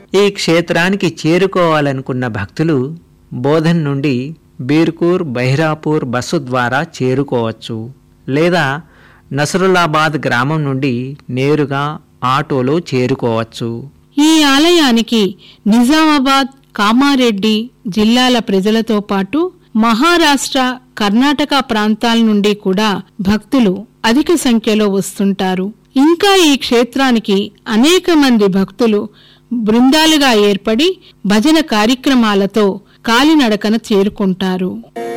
ఈ క్షేత్రానికి చేరుకోవాలనుకున్న భక్తులు బోధన్ నుండి బీర్కూర్ బహిరాపూర్ బస్సు ద్వారా చేరుకోవచ్చు లేదా నసరులాబాద్ గ్రామం నుండి నేరుగా ఆటోలో చేరుకోవచ్చు ఈ ఆలయానికి నిజామాబాద్ కామారెడ్డి జిల్లాల ప్రజలతో పాటు మహారాష్ట్ర కర్ణాటక ప్రాంతాల నుండి కూడా భక్తులు అధిక సంఖ్యలో వస్తుంటారు ఇంకా ఈ క్షేత్రానికి అనేక మంది భక్తులు బృందాలుగా ఏర్పడి భజన కార్యక్రమాలతో కాలినడకన చేరుకుంటారు